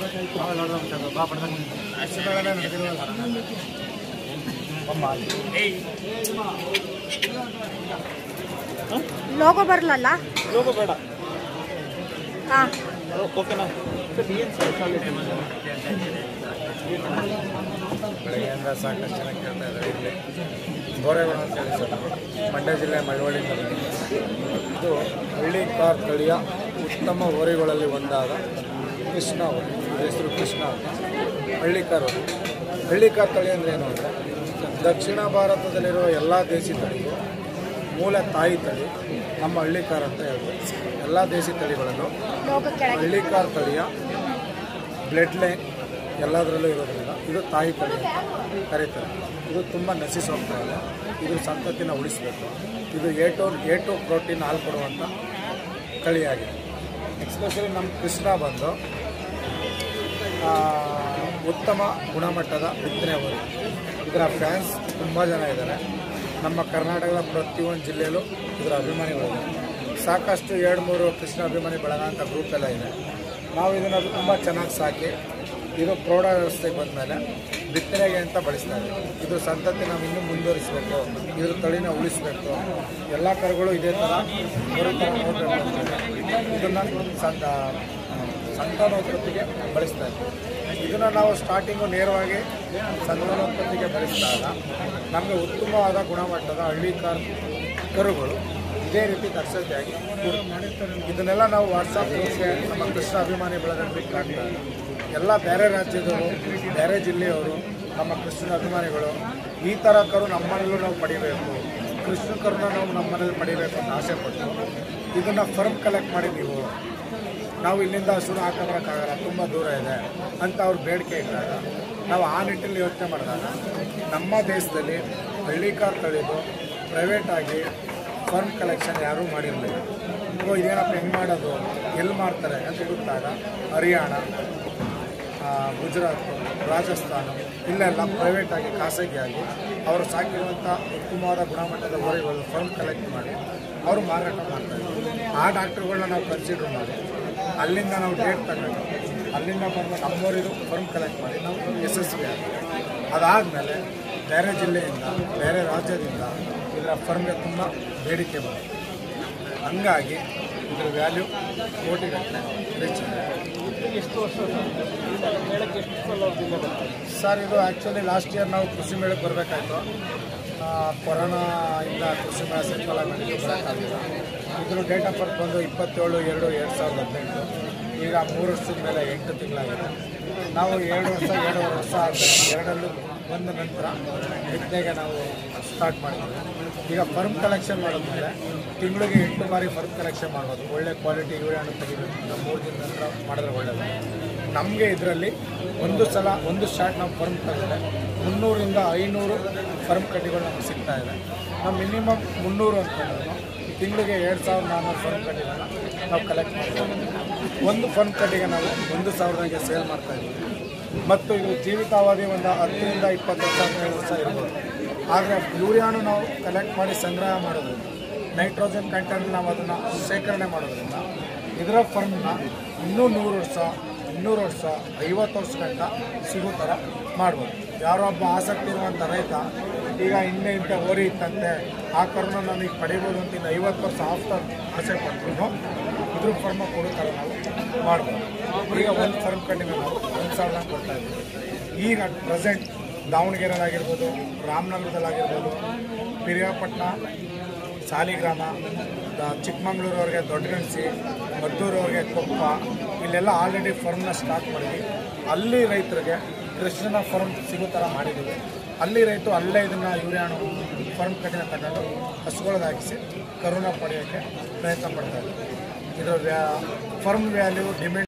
logo ಬರಲಲ್ಲ logo ಬೇಡ ಹಾಂ ಓಕೆನಾ ಬೆಳಗ್ಗೆಯಿಂದ ಸಾಕಷ್ಟು ಜನ ಕೇಳ್ತಾ ಇದ್ದಾರೆ ಇಲ್ಲಿ ಗೋರೆಗೋಡ ಅಂತ ಹೇಳಿ ಸರ್ ಮಂಡ್ಯ ಜಿಲ್ಲೆ ಮಳವಳ್ಳಿಯಿಂದ ಬಂದಿದೆ ಇದು ಹಳ್ಳಿ ಕಾರ್ ತಳಿಯ ಉತ್ತಮ ಹೋರಿಗಳಲ್ಲಿ ಒಂದಾದ ಕೃಷ್ಣ ಹೋರಿ ಇದ್ರ ಹೆಸರು ಕೃಷ್ಣ ಅಂತ ಹಳ್ಳಿ ಕಾರ್ ಹೋರಿ ಹಳ್ಳಿ ಕಾರ್ ತಳಿ ಅಂದರೆ ಏನು ಅಂದರೆ ದಕ್ಷಿಣ ಭಾರತದಲ್ಲಿರುವ ಎಲ್ಲ ದೇಸಿ ತಳಿಗೂ ಮೂಲ ತಾಯಿ ತಳಿ ನಮ್ಮ ಹಳ್ಳಿ ಕಾರ್ ಅಂತ ಹೇಳ್ಬೋದು ಎಲ್ಲ ದೇಸಿ ತಳಿಗಳನ್ನು ಲೋಗೋ ಕೆಳಗೆ ಹಳ್ಳಿ ಕಾರ್ ತಳಿಯ ಬ್ಲಡ್ ಲೈನ್ ಎಲ್ಲದರಲ್ಲೂ ಇರೋದ್ರಿಂದ ಇದು ತಾಯಿ ತಳಿ ಅಂತ ಕರೀತಾರೆ ಇದು ತುಂಬ ನಶಿಸಿ ಹೋಗ್ತಾ ಇದೆ ಇದು ಸಂತತಿನ ಉಳಿಸಬೇಕು ಇದು ಏಟು ಏಟು ಪ್ರೋಟೀನ್ ಹಾಲು ಕೊಡುವಂಥ ತಳಿಯಾಗಿದೆ ಎಕ್ಸ್ಪೆಷಲಿ ನಮ್ಮ ಕೃಷ್ಣ ಬಂದು ಆ, ಉತ್ತಮ ಗುಣಮಟ್ಟದ ಬಿತ್ತನೆ ಹೋರಿ ಇದರ ಫ್ಯಾನ್ಸ್ ತುಂಬ ಜನ ಇದ್ದಾರೆ ನಮ್ಮ ಕರ್ನಾಟಕದ ಪ್ರತಿಯೊಂದು ಜಿಲ್ಲೆಯಲ್ಲೂ ಇದರ ಅಭಿಮಾನಿಗಳಿದ್ದಾರೆ ಸಾಕಷ್ಟು ಎರಡು ಮೂರು ಕೃಷ್ಣ ಅಭಿಮಾನಿ ಬಳಗ ಅಂತ ಗ್ರೂಪ್ ಎಲ್ಲ ಇದೆ ನಾವು ಇದನ್ನು ತುಂಬ ಚೆನ್ನಾಗಿ ಸಾಕಿ ಇದು ಪ್ರೌಢ ವ್ಯವಸ್ಥೆಗೆ ಬಂದಮೇಲೆ ಬಿತ್ತನೆಗೆ ಅಂತ ಬಳಸ್ತಾ ಇದ್ದೀವಿ ಇದು ಸಂತತಿ ನಾವು ಇನ್ನೂ ಮುಂದುವರಿಸಬೇಕು ಇದ್ರ ತಳಿನ ಉಳಿಸಬೇಕು ಎಲ್ಲ ಕರುಗಳು ಇದೇ ಥರ ಹೋರಿ ಥರ ನೋಡಬೇಕು ಅಂತೇಳಿ ಇದನ್ನು ಸಂತ ಸಂತಾನೋತ್ಪತ್ತಿಗೆ ಬಳಸ್ತಾ ಇದ್ದೀವಿ ಇದನ್ನು ನಾವು ಸ್ಟಾರ್ಟಿಂಗು ನೇರವಾಗಿ ಸಂತಾನೋತ್ಪತ್ತಿಗೆ ಬಳಸಿದಾಗ ನಮಗೆ ಉತ್ತಮವಾದ ಗುಣಮಟ್ಟದ ಹಳ್ಳಿ ಕಾರ್ ಕರುಗಳು ಇದೇ ರೀತಿ ಕರ್ಸತೆಯಾಗಿ ಇದನ್ನೆಲ್ಲ ನಾವು ವಾಟ್ಸಪ್ ನಮ್ಮ ಕೃಷ್ಣ ಅಭಿಮಾನಿ ಬಳಗ ಬಿಟ್ಟು ಹಾಕ್ತಾರೆ ಎಲ್ಲ ಬೇರೆ ರಾಜ್ಯದವರು ಬೇರೆ ಜಿಲ್ಲೆಯವರು ನಮ್ಮ ಕೃಷ್ಣನ ಅಭಿಮಾನಿಗಳು ಈ ಥರ ಕರು ನಮ್ಮನಲ್ಲೂ ನಾವು ಪಡಿಬೇಕು ಕೃಷ್ಣ ಕರುನ ನಾವು ನಮ್ಮನೇಲಿ ಪಡಿಬೇಕು ಅಂತ ಆಸೆ ಪಟ್ಟು ಇದನ್ನು ಫರ್ಮ್ ಕಲೆಕ್ಟ್ ಮಾಡಿ ನೀವು ನಾವು ಇಲ್ಲಿಂದ ಹಸುರು ಹಾಕೋಬರೋಕ್ಕಾಗಲ್ಲ ತುಂಬ ದೂರ ಇದೆ ಅಂತ ಅವ್ರು ಬೇಡಿಕೆ ಇಟ್ಟಾಗ ನಾವು ಆ ನಿಟ್ಟಿನಲ್ಲಿ ಯೋಚನೆ ಮಾಡಿದಾಗ ನಮ್ಮ ದೇಶದಲ್ಲಿ ಹಳ್ಳಿಕಾರ್ ತಳಿದು ಪ್ರೈವೇಟಾಗಿ ಫರ್ಮ್ ಕಲೆಕ್ಷನ್ ಯಾರೂ ಮಾಡಿರಲಿಲ್ಲ ಓ ಇದೇನಪ್ಪ ಹೆಂಗೆ ಮಾಡೋದು ಎಲ್ಲಿ ಮಾಡ್ತಾರೆ ಅಂತ ಗೊತ್ತಾಗ ಹರಿಯಾಣ ಆ, ಗುಜರಾತ್ ರಾಜಸ್ಥಾನ ಇಲ್ಲೆಲ್ಲ ಪ್ರೈವೇಟಾಗಿ ಖಾಸಗಿಯಾಗಿ ಅವರು ಸಾಕಿರುವಂಥ ಉತ್ತಮವಾದ ಗುಣಮಟ್ಟದ ಹೋರಿಗಳು ಫರ್ಮ್ ಕಲೆಕ್ಟ್ ಮಾಡಿ ಅವರು ಮಾರಾಟ ಮಾಡ್ತಾರೆ ಆ ಡಾಕ್ಟ್ರುಗಳನ್ನ ನಾವು ಕನ್ಸಿಡರ್ ಮಾಡಿ ಅಲ್ಲಿಂದ ನಾವು ಡೇಟ್ ತಗೊಂಡು ಅಲ್ಲಿಂದ ಬಂದು ನಮ್ಮವರಿಗೂ ಫರ್ಮ್ ಕಲೆಕ್ಟ್ ಮಾಡಿ ನಾವು ಯಶಸ್ವಿ ಆಗಿ ಅದಾದಮೇಲೆ ಬೇರೆ ಜಿಲ್ಲೆಯಿಂದ ಬೇರೆ ರಾಜ್ಯದಿಂದ ಇದರ ಫರ್ಮ್ಗೆ ತುಂಬ ಬೇಡಿಕೆ ಬಂತು ಹಂಗಾಗಿ ಇದರ ವ್ಯಾಲ್ಯೂ ಕೋಟಿಗಟ್ಟಲೆ ರೀಚ್ ಆಗಿದೆ ಎಷ್ಟು ವರ್ಷ ಮೇಳಕ್ಕೆ ಎಷ್ಟು ಸಲ ಜಿಲ್ಲೆ ಬರ್ತಾರೆ ಸರ್ ಇದು ಆ್ಯಕ್ಚುಲಿ ಲಾಸ್ಟ್ ಇಯರ್ ನಾವು ಕೃಷಿ ಮೇಳಕ್ಕೆ ಬರಬೇಕಾಯ್ತು ಕೊರೋನಾ ಇಂದ ಕೃಷಿ ಮೇಳ ಸಚಿವಾಲಯ ಮೇಳಕ್ಕೆ ಬರೋಕ್ಕಾಗಲಿಲ್ಲ ಇದ್ರ ಡೇಟ್ ಆಫ್ ಬರ್ತ್ ಬಂದು ಇಪ್ಪತ್ತೇಳು ಎರಡು ಎರಡು ಸಾವಿರದ ಹದಿನೆಂಟು ಈಗ ಮೂರು ವರ್ಷದ ಮೇಲೆ ಎಂಟು ತಿಂಗಳಾಗಿದೆ ನಾವು ಎರಡು ವರ್ಷ ಎರಡೂವರೆ ವರ್ಷ ಆದಮೇಲೆ ಎರಡಲ್ಲೂ ಬಂದ ನಂತರ ಬಿತ್ತನೆಗೆ ನಾವು ಸ್ಟಾರ್ಟ್ ಮಾಡಿದ್ವಿ ಈಗ ಫರ್ಮ್ ಕಲೆಕ್ಷನ್ ಮಾಡಿದ್ಮೇಲೆ ತಿಂಗಳಿಗೆ ಎಂಟು ಬಾರಿ ಫರ್ಮ್ ಕಲೆಕ್ಷನ್ ಮಾಡ್ಬೋದು ಒಳ್ಳೆ ಕ್ವಾಲಿಟಿ ಯೂರಿಯಾನು ತೆಗಿಬೇಕು ನಾವು ಮೂರು ದಿನದ ನಂತರ ಮಾಡಿದ್ರೆ ಒಳ್ಳೆಯದು ನಮಗೆ ಇದರಲ್ಲಿ ಒಂದು ಸಲ ಒಂದು ಶಾಟ್ ನಾವು ಫರ್ಮ್ ತೆಗೆದ್ರೆ ಮುನ್ನೂರಿಂದ ಐನೂರು ಫರ್ಮ್ ಕಡ್ಡಿಗಳು ನಮಗೆ ಸಿಗ್ತಾ ಇದೆ ನಾವು ಮಿನಿಮಮ್ ಮುನ್ನೂರು ಅಂದ್ಕೊಂಡ್ರು ತಿಂಗಳಿಗೆ ಎರಡು ಸಾವಿರ ನಾನ್ನೂರು ಫರ್ಮ್ ಕಡ್ಡಿಗಳನ್ನ ನಾವು ಕಲೆಕ್ಟ್ ಮಾಡ್ತೀವಿ ಒಂದು ಫರ್ಮ್ ಕಡ್ಡಿಗೆ ನಾವು ಒಂದು ಸಾವಿರದಾಗೆ ಸೇಲ್ ಮಾಡ್ತಾ ಇದ್ದೀವಿ ಮತ್ತು ಇದು ಜೀವಿತಾವಧಿ ಒಂದು ಹತ್ತರಿಂದ ಇಪ್ಪತ್ತು ವರ್ಷ ಹದಿನೈದು ವರ್ಷ ಇರ್ಬೋದು ಆದರೆ ಯೂರಿಯಾನು ನಾವು ಕಲೆಕ್ಟ್ ಮಾಡಿ ಸಂಗ್ರಹ ಮಾಡೋದ್ರಿಂದ ನೈಟ್ರೋಜನ್ ಕಂಟೆಂಟ್ ನಾವು ಅದನ್ನು ಶೇಖರಣೆ ಮಾಡೋದ್ರಿಂದ ಇದರ ಫರ್ಮ್ನ ಇನ್ನೂ ನೂರು ವರ್ಷ ಇನ್ನೂರು ವರ್ಷ ಐವತ್ತು ವರ್ಷ ಗಂಟ ಸಿಗೋ ಥರ ಮಾಡ್ಬೋದು ಯಾರೋ ಒಬ್ಬ ಆಸಕ್ತಿ ಇರುವಂಥ ರೈತ ಈಗ ಇನ್ನೇ ಇಂಥ ಓರಿ ಇತ್ತಂತೆ ಆ ಕರ್ನ ನನಗೆ ಪಡಿಬೋದು ಅಂತ ಇನ್ನು ಐವತ್ತು ವರ್ಷ ಆಫ್ಟರ್ ಆಸೆ ಪಟ್ರು ಇದ್ರ ಫರ್ಮ ಕೊಡೋ ಥರ ನಾವು ಮಾಡ್ಬೋದು ಈಗ ಒಂದು ಫರ್ಮ್ ಕಟ್ಟಿಗೆ ನಾವು ಒಂದು ಸಾವಿರ ಕೊಡ್ತಾ ಇದ್ದೀವಿ ಈಗ ಪ್ರೆಸೆಂಟ್ ದಾವಣಗೆರೆಲಾಗಿರ್ಬೋದು ರಾಮನಗರದಲ್ಲಾಗಿರ್ಬೋದು ಪಿರಿಯಾಪಟ್ಟಣ ಸಾಲಿಗ್ರಾಮ ದ- ಚಿಕ್ಕಮಂಗ್ಳೂರವ್ರಿಗೆ ದೊಡ್ಡಗಣಸಿ ಮದ್ದೂರವ್ರಿಗೆ ಕೊಪ್ಪ ಇಲ್ಲೆಲ್ಲ ಆಲ್ರೆಡಿ ಫರ್ಮ್ನ ಸ್ಟಾರ್ಟ್ ಮಾಡಿದ್ವಿ ಅಲ್ಲಿ ರೈತರಿಗೆ ಕೃಷ್ಣನ ಫರ್ಮ್ ಸಿಗೋ ಥರ ಮಾಡಿದ್ದೀವಿ ಅಲ್ಲಿ ರೈತರು ಅಲ್ಲೇ ಇದನ್ನು ಯೂರಿಯಾನು ಫರ್ಮ್ ಕಟ್ಟಿನ ತಗೊಂಡು ಹಸುಗಳಿಗೆ ಹಾಕಿಸಿ ಕರುಣ ಪಡೆಯೋಕ್ಕೆ ಪ್ರಯತ್ನ ಪಡ್ತಾ ಇದ್ದೀವಿ ಇದರ ವ್ಯಾ ಫರ್ಮ್ ವ್ಯಾಲ್ಯೂ ಡಿಮ್ಯಾಂಡ್